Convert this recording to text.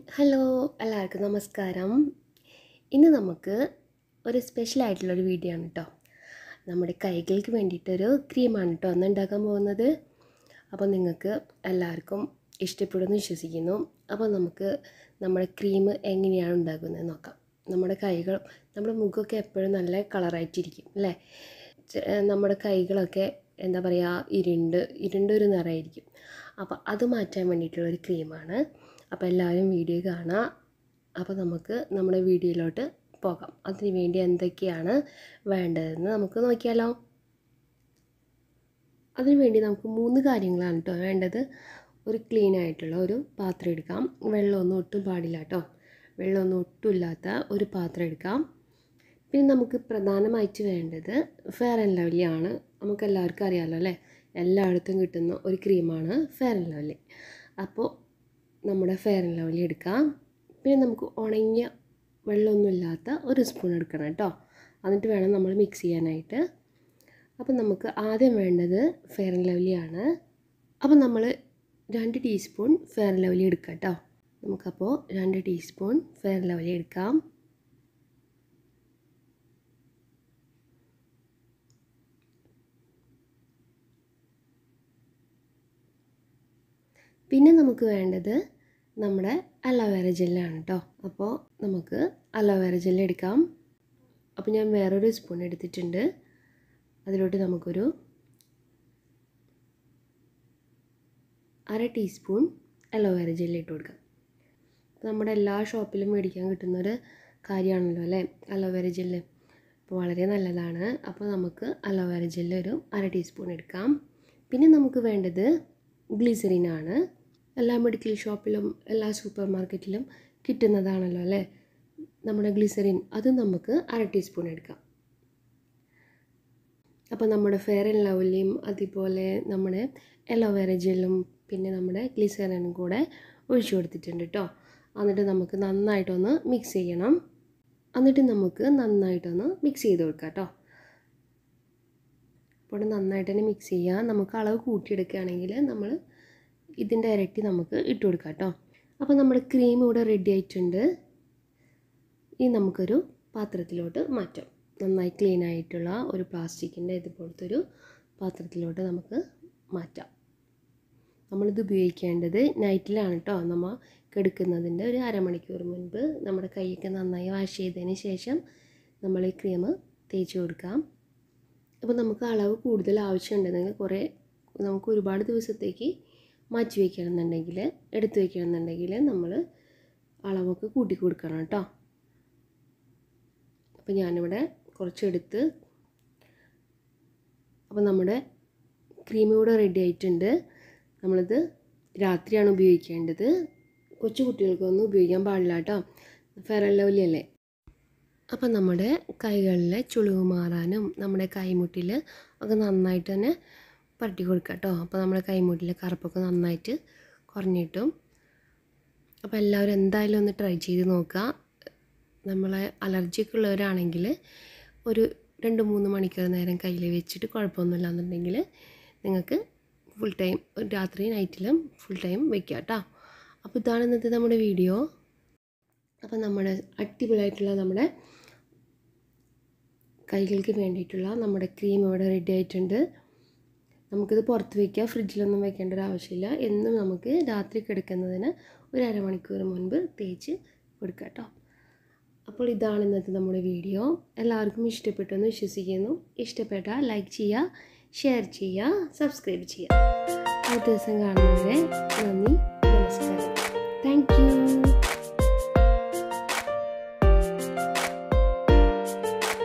hello എല്ലാവർക്കും നമസ്കാരം ഇന്ന് നമുക്ക് ഒരു സ്പെഷ്യൽ ആയിട്ടുള്ളൊരു വീഡിയോ ആണ് കേട്ടോ നമ്മുടെ കൈകൾക്ക് വേണ്ടിയിട്ടൊരു ക്രീമാണ് കേട്ടോ അന്ന് ഉണ്ടാക്കാൻ പോകുന്നത് അപ്പോൾ നിങ്ങൾക്ക് എല്ലാവർക്കും ഇഷ്ടപ്പെടുമെന്ന് വിശ്വസിക്കുന്നു അപ്പോൾ നമുക്ക് നമ്മുടെ ക്രീം എങ്ങനെയാണ് ഉണ്ടാക്കുന്നത് നോക്കാം നമ്മുടെ കൈകൾ നമ്മുടെ മുഖമൊക്കെ എപ്പോഴും നല്ല കളറായിട്ടിരിക്കും അല്ലേ ചെ- നമ്മുടെ കൈകളൊക്കെ എന്താ പറയുക ഇരുണ്ട് ഇരുണ്ടൊരു നിറമായിരിക്കും അപ്പോൾ അത് മാറ്റാൻ വേണ്ടിയിട്ടുള്ള ഒരു ക്രീമാണ് അപ്പോൾ എല്ലാവരും വീഡിയോ കാണുക അപ്പോൾ നമുക്ക് നമ്മുടെ വീഡിയോയിലോട്ട് പോകാം അതിന് വേണ്ടി എന്തൊക്കെയാണ് വേണ്ടതെന്ന് നമുക്ക് നോക്കിയാലോ അതിന് വേണ്ടി നമുക്ക് മൂന്ന് കാര്യങ്ങളാണ് കേട്ടോ വേണ്ടത് ഒരു ക്ലീൻ ആയിട്ടുള്ള ഒരു പാത്രം എടുക്കാം വെള്ളമൊന്നും ഒട്ടും പാടില്ല കേട്ടോ വെള്ളമൊന്നും ഒട്ടും ഇല്ലാത്ത ഒരു പാത്രം എടുക്കാം പിന്നെ നമുക്ക് പ്രധാനമായിട്ട് വേണ്ടത് ഫെയർ ആൻഡ് ലവ്ലി ആണ് നമുക്ക് എല്ലാവർക്കും അറിയാമല്ലോ അല്ലേ എല്ലായിടത്തും കിട്ടുന്ന ഒരു ക്രീമാണ് ഫെയർ ആൻഡ് ലവ്ലി അപ്പോൾ നമ്മുടെ ഫെയർ ആൻഡ് ലവ്ലി എടുക്കാം പിന്നെ നമുക്ക് ഉണങ്ങിയ വെള്ളമൊന്നുമില്ലാത്ത ഒരു സ്പൂൺ എടുക്കണം കേട്ടോ എന്നിട്ട് വേണം നമ്മൾ മിക്സ് ചെയ്യാനായിട്ട് അപ്പോൾ നമുക്ക് ആദ്യം വേണ്ടത് ഫെയർ ആൻഡ് ലവ്ലി ആണ് അപ്പോൾ നമ്മൾ രണ്ട് ടീസ്പൂൺ ഫെയർ ആൻഡ് ലവ്ലി എടുക്കാം കേട്ടോ നമുക്കപ്പോൾ രണ്ട് ടീസ്പൂൺ ഫെയർ ആൻഡ് ലവ്ലി എടുക്കാം പിന്നെ നമുക്ക് വേണ്ടത് നമ്മുടെ അലോവേര ജെല്ലാണ് കേട്ടോ അപ്പോൾ നമുക്ക് അലോവേര ജെല്ല് എടുക്കാം അപ്പോൾ ഞാൻ വേറൊരു സ്പൂൺ എടുത്തിട്ടുണ്ട് അതിലോട്ട് നമുക്കൊരു അര ടീസ്പൂൺ അലോവേര ജെല്ല് ഇട്ട് കൊടുക്കാം അപ്പോൾ നമ്മുടെ എല്ലാ ഷോപ്പിലും മേടിക്കാൻ കിട്ടുന്നൊരു കാര്യമാണല്ലോ അല്ലേ അലോവേര ജെല്ല് അപ്പോൾ വളരെ നല്ലതാണ് അപ്പോൾ നമുക്ക് അലോവേര ജെല്ല് ഒരു അര ടീസ്പൂൺ എടുക്കാം പിന്നെ നമുക്ക് വേണ്ടത് ഗ്ലിസറിനാണ് എല്ലാ മെഡിക്കൽ ഷോപ്പിലും എല്ലാ സൂപ്പർ മാർക്കറ്റിലും കിട്ടുന്നതാണല്ലോ അല്ലേ നമ്മുടെ ഗ്ലിസറിൻ അത് നമുക്ക് അര ടീസ്പൂൺ എടുക്കാം അപ്പോൾ നമ്മുടെ ഫെയർ ആൻഡ് ലവ്ലിയും അതുപോലെ നമ്മുടെ എലോവേര ജെല്ലും പിന്നെ നമ്മുടെ ഗ്ലിസറിനും കൂടെ ഒഴിച്ചു കൊടുത്തിട്ടുണ്ട് കേട്ടോ എന്നിട്ട് നമുക്ക് നന്നായിട്ടൊന്ന് മിക്സ് ചെയ്യണം എന്നിട്ട് നമുക്ക് നന്നായിട്ടൊന്ന് മിക്സ് ചെയ്ത് കൊടുക്കാം കേട്ടോ അപ്പോൾ നന്നായിട്ട് തന്നെ മിക്സ് ചെയ്യുക നമുക്ക് അളവ് കൂട്ടിയെടുക്കുകയാണെങ്കിൽ നമ്മൾ ഇതിൻ്റെ ഇരട്ടി നമുക്ക് ഇട്ട് കൊടുക്കാം കേട്ടോ അപ്പോൾ നമ്മുടെ ക്രീം ഇവിടെ റെഡി ആയിട്ടുണ്ട് ഇനി നമുക്കൊരു പാത്രത്തിലോട്ട് മാറ്റാം നന്നായി ക്ലീൻ ആയിട്ടുള്ള ഒരു പ്ലാസ്റ്റിക്കിൻ്റെ ഇതുപോലത്തെ ഒരു പാത്രത്തിലോട്ട് നമുക്ക് മാറ്റാം നമ്മളിത് ഉപയോഗിക്കേണ്ടത് നൈറ്റിലാണ് കേട്ടോ നമ്മൾ കെടുക്കുന്നതിൻ്റെ ഒരു അരമണിക്കൂർ മുൻപ് നമ്മുടെ കൈയൊക്കെ നന്നായി വാഷ് ചെയ്തതിന് ശേഷം നമ്മൾ ഈ ക്രീം തേച്ച് കൊടുക്കാം അപ്പോൾ നമുക്ക് അളവ് കൂടുതൽ ആവശ്യമുണ്ടെങ്കിൽ കുറേ നമുക്ക് ഒരുപാട് ദിവസത്തേക്ക് മാറ്റി വയ്ക്കണമെന്നുണ്ടെങ്കിൽ എടുത്ത് വയ്ക്കണമെന്നുണ്ടെങ്കിൽ നമ്മൾ അളവൊക്കെ കൂട്ടി കൊടുക്കണം കേട്ടോ അപ്പോൾ ഞാനിവിടെ കുറച്ചെടുത്ത് അപ്പോൾ നമ്മുടെ ക്രീം ഇവിടെ റെഡി ആയിട്ടുണ്ട് നമ്മളിത് രാത്രിയാണ് ഉപയോഗിക്കേണ്ടത് കൊച്ചു കുട്ടികൾക്കൊന്നും ഉപയോഗിക്കാൻ പാടില്ല കേട്ടോ ഫെയർ ആൻഡ് ലവ്ലി അല്ലേ അപ്പം നമ്മുടെ കൈകളിലെ ചുളിവ് മാറാനും നമ്മുടെ കൈമുട്ടിൽ ഒക്കെ നന്നായിട്ട് തന്നെ പരട്ടി കൊടുക്കുക കേട്ടോ അപ്പോൾ നമ്മുടെ കൈമുട്ടിലെ കറുപ്പൊക്കെ നന്നായിട്ട് കുറഞ്ഞിട്ടും അപ്പോൾ എല്ലാവരും എന്തായാലും ഒന്ന് ട്രൈ ചെയ്ത് നോക്കുക നമ്മളെ അലർജിയൊക്കെ ഉള്ളവരാണെങ്കിൽ ഒരു രണ്ട് മൂന്ന് മണിക്കൂർ നേരം കയ്യിൽ വെച്ചിട്ട് കുഴപ്പമൊന്നുമില്ല എന്നുണ്ടെങ്കിൽ നിങ്ങൾക്ക് ഫുൾ ടൈം രാത്രി നൈറ്റിലും ഫുൾ ടൈം വെക്കുക കേട്ടോ അപ്പോൾ ഇതാണ് ഇന്നത്തെ നമ്മുടെ വീഡിയോ അപ്പോൾ നമ്മുടെ അടിപൊളിയായിട്ടുള്ള നമ്മുടെ കൈകൾക്ക് വേണ്ടിയിട്ടുള്ള നമ്മുടെ ക്രീം ഇവിടെ റെഡി ആയിട്ടുണ്ട് നമുക്കിത് പുറത്ത് വയ്ക്കുക ഫ്രിഡ്ജിലൊന്നും വെക്കേണ്ട ഒരു ആവശ്യമില്ല എന്നും നമുക്ക് രാത്രി കിടക്കുന്നതിന് ഒരു അരമണിക്കൂർ മുൻപ് തേച്ച് കൊടുക്കുക കേട്ടോ അപ്പോൾ ഇതാണ് ഇന്നത്തെ നമ്മുടെ വീഡിയോ എല്ലാവർക്കും ഇഷ്ടപ്പെട്ടെന്ന് വിശ്വസിക്കുന്നു ഇഷ്ടപ്പെട്ടാൽ ലൈക്ക് ചെയ്യുക ഷെയർ ചെയ്യുക സബ്സ്ക്രൈബ് ചെയ്യുക അടുത്ത ദിവസം കാണുന്നവരെ നന്ദി